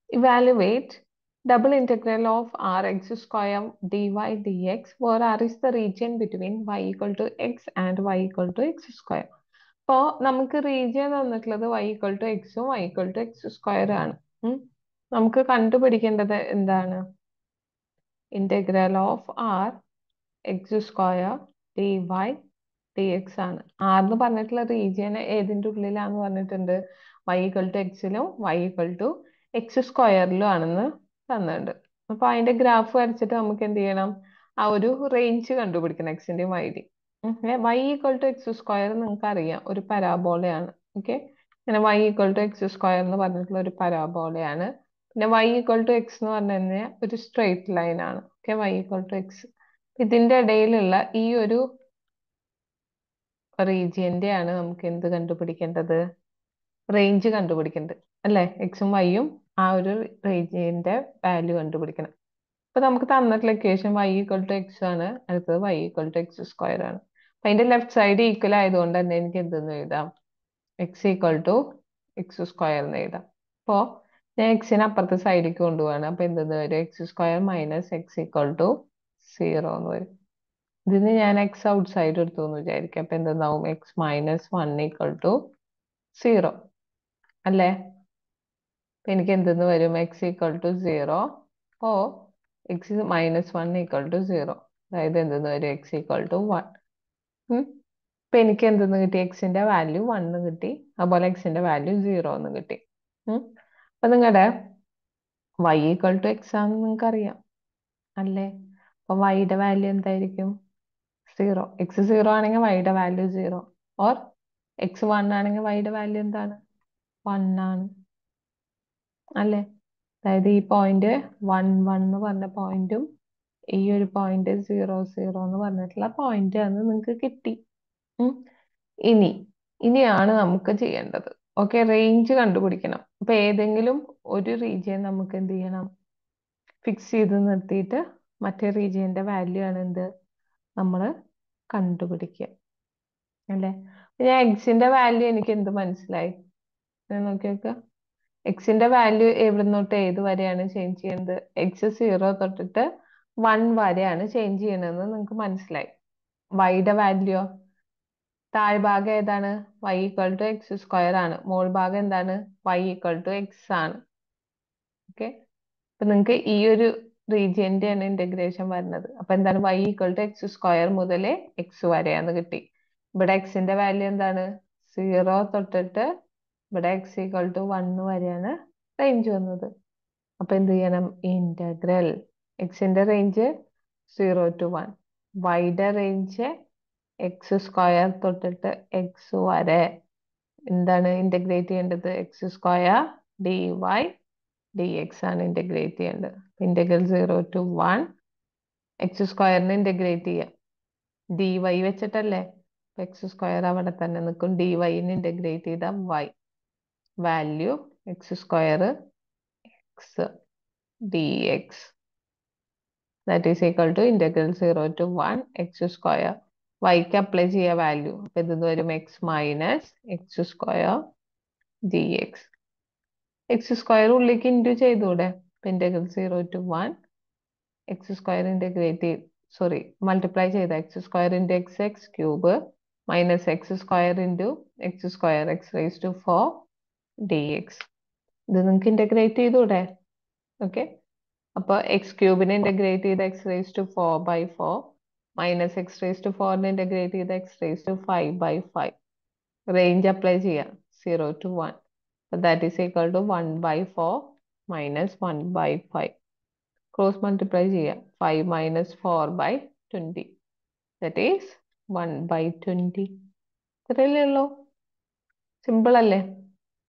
Evaluate double integral of r x square dy dx where r is the region between y equal to x and y equal to x square. അപ്പോൾ നമുക്ക് region തന്നിട്ടുള്ളത് y equal to x ഉം y equal to x square ആണ് ഉം. നമുക്ക് കണ്ടുപിടിക്കേണ്ടത് എന്താണ് integral of R X square D Y D X ആണ് ആർ എന്ന് പറഞ്ഞിട്ടുള്ള റീജിയൻ ഏതിൻ്റെ ഉള്ളിലാന്ന് പറഞ്ഞിട്ടുണ്ട് വൈ ഈക്വൽ ടു എക്സിലും വൈ ഈക്വൽ ടു എക്സ് സ്ക്വയറിലും ആണെന്ന് തന്നിട്ടുണ്ട് അപ്പൊ അതിന്റെ ഗ്രാഫ് വരച്ചിട്ട് നമുക്ക് എന്ത് ചെയ്യണം ആ ഒരു റേഞ്ച് കണ്ടുപിടിക്കണം എക്സിന്റെയും വൈഡി Y equal to X square നിങ്ങൾക്ക് അറിയാം ഒരു പരാബോളയാണ് ഓക്കെ പിന്നെ Y equal to X square എന്ന് പറഞ്ഞിട്ടുള്ള ഒരു പരാബോളയാണ് പിന്നെ വൈ ഈക്വൽ ടു എക്സ് എന്ന് പറഞ്ഞു കഴിഞ്ഞാൽ ഒരു സ്ട്രെയിറ്റ് ലൈൻ ആണ് okay Y equal to X ഇതിന്റെ ഇടയിലുള്ള ഈ ഒരു റീജിയന്റെ ആണ് നമുക്ക് എന്ത് കണ്ടുപിടിക്കേണ്ടത് റേഞ്ച് കണ്ടുപിടിക്കേണ്ടത് അല്ലെ എക്സും വൈയും ആ ഒരു റേഞ്ചിന്റെ വാല്യൂ കണ്ടുപിടിക്കണം അപ്പൊ നമുക്ക് തന്നിട്ടുള്ള equation Y equal to X ആണ് അടുത്തത് Y equal to X square ആണ് അപ്പൊ അതിന്റെ ലെഫ്റ്റ് സൈഡ് ഈക്വൽ ആയതുകൊണ്ട് തന്നെ എനിക്ക് എന്തെന്ന് എഴുതാം X equal to X square എന്ന് എഴുതാം അപ്പോ ഞാൻ എക്സിനെ അപ്പുറത്തെ സൈഡിലേക്ക് കൊണ്ടുപോവാണ് അപ്പൊ എന്തെന്ന് വരും X square minus X equal to zero എന്ന് വരും ഇതിന് ഞാൻ എക്സ് ഔട്ട് സൈഡ് എടുത്തു എന്ന് വിചാരിക്കാം അപ്പൊ എന്തെന്നാവും x minus one equal to zero അല്ലേ അപ്പൊ എനിക്ക് എന്തെന്ന് വരും x equal to zero or x minus one equal to zero അതായത് എന്തെന്ന് വരും എക്സ് ഈക്വൽ ടു വൺ ഇപ്പൊ എനിക്ക് എന്തെന്ന് കിട്ടി എക്സിന്റെ വാല്യൂ വണ്ണ് കിട്ടി അതുപോലെ എക്സിന്റെ വാല്യൂ സീറോ എന്ന് കിട്ടി ഉം. അപ്പൊ നിങ്ങളുടെ വൈ ഈക്വൽ ടു എക്സ് ആണെന്ന് നിങ്ങൾക്ക് അറിയാം അല്ലേ അപ്പൊ വൈയുടെ വാല്യൂ എന്തായിരിക്കും സീറോ എക്സ് സീറോ ആണെങ്കിൽ വൈയുടെ value zero or x one ആണെങ്കിൽ വൈയുടെ വാല്യൂ എന്താണ് വൺ ആണ് അല്ലേ അതായത് ഈ പോയിന്റ് വൺ വൺ എന്ന് പറഞ്ഞ പോയിന്റും ഈ ഒരു പോയിന്റ് സീറോ സീറോ എന്ന് പറഞ്ഞിട്ടുള്ള പോയിന്റ് ആണ് നിങ്ങൾക്ക് കിട്ടി ഉം. ഇനി ഇനിയാണ് നമുക്ക് ചെയ്യേണ്ടത് ഓക്കെ റേഞ്ച് കണ്ടുപിടിക്കണം അപ്പൊ ഏതെങ്കിലും ഒരു റീജിയൻ നമുക്ക് എന്ത് ചെയ്യണം ഫിക്സ് ചെയ്ത് നിർത്തിയിട്ട് മറ്റേ റീജിയന്റെ വാല്യൂ ആണ് എന്ത് നമ്മൾ കണ്ടുപിടിക്കുക അല്ലേ അപ്പൊ ഞാൻ എക്സിന്റെ വാല്യൂ എനിക്ക് എന്ത് മനസ്സിലായി ഞാൻ നോക്കി നോക്കുക എക്സിന്റെ വാല്യൂ എവിടെ തൊട്ട് ഏത് വരെയാണ് ചേഞ്ച് ചെയ്യുന്നത് എക്സ് സീറോ തൊട്ടിട്ട് വൺ വരെയാണ് ചേഞ്ച് ചെയ്യണതെന്ന് നിങ്ങൾക്ക് മനസ്സിലായി വൈയുടെ വാല്യൂ താഴ്ഭാഗം ഏതാണ് y equal to X square ആണ് മോൾ ഭാഗം എന്താണ് വൈ ഈക്വൽ ടു എക്സ് ആണ് ഓക്കെ അപ്പൊ നിങ്ങൾക്ക് ഈ ഒരു റീജിയന്റെ ആണ് ഇന്റഗ്രേഷൻ വരുന്നത് അപ്പൊ എന്താണ് y equal to X square മുതൽ എക്സ് വരെയാന്ന് കിട്ടി ഇവിടെ എക്സിന്റെ വാല്യൂ എന്താണ് സീറോ തൊട്ടിട്ട് ഇവിടെ എക്സ് ഈക്വൽ ടു വൺ വരെയാണ് റേഞ്ച് വന്നത് അപ്പൊ എന്ത് ചെയ്യണം ഇന്റഗ്രൽ എക്സിന്റെ റേഞ്ച് സീറോ ടു വൺ വൈയുടെ റേഞ്ച് എക്സ് സ്ക്വയർ തൊട്ടിട്ട് എക്സ് വരെ എന്താണ് ഇന്റഗ്രേറ്റ് ചെയ്യേണ്ടത് x square D Y D X ആണ് ഇന്റഗ്രേറ്റ് ചെയ്യേണ്ടത് integral zero to one x സ്ക്വയറിന് ഇന്റഗ്രേറ്റ് ചെയ്യാം ഡി വൈ വെച്ചിട്ടല്ലേ എക്സ് സ്ക്വയർ അവിടെ തന്നെ നിൽക്കും ഡി വൈന് ഇന്റഗ്രേറ്റ് ചെയ്ത y value x square x d x that is equal to integral zero to one x square വൈക്ക് അപ്ലൈ ചെയ്യുക വാല്യൂ അപ്പൊ ഇത് വരും x minus x square d x x square ഉള്ളിലേക്ക് ഇൻറ്റു ചെയ്തൂടെ integral zero to one x square integrate ചെയ്ത് sorry multiply ചെയ്ത x square into x x cube minus x square into x square x raise to four d x ഇത് നിങ്ങൾക്ക് integrate ചെയ്തൂടെ okay അപ്പൊ x ക്യൂബിനെ integrate ചെയ്ത x raise to four by four minus x raise to ഫോറിനെ integrate ചെയ്ത x raise to five by five range apply ചെയ്യാം zero to one that is equal to one by four minus one by five cross multiply ചെയ്യാം five minus four by twenty that is one by twenty ഇത്രയല്ലേ ഉള്ളൂ simple അല്ലേ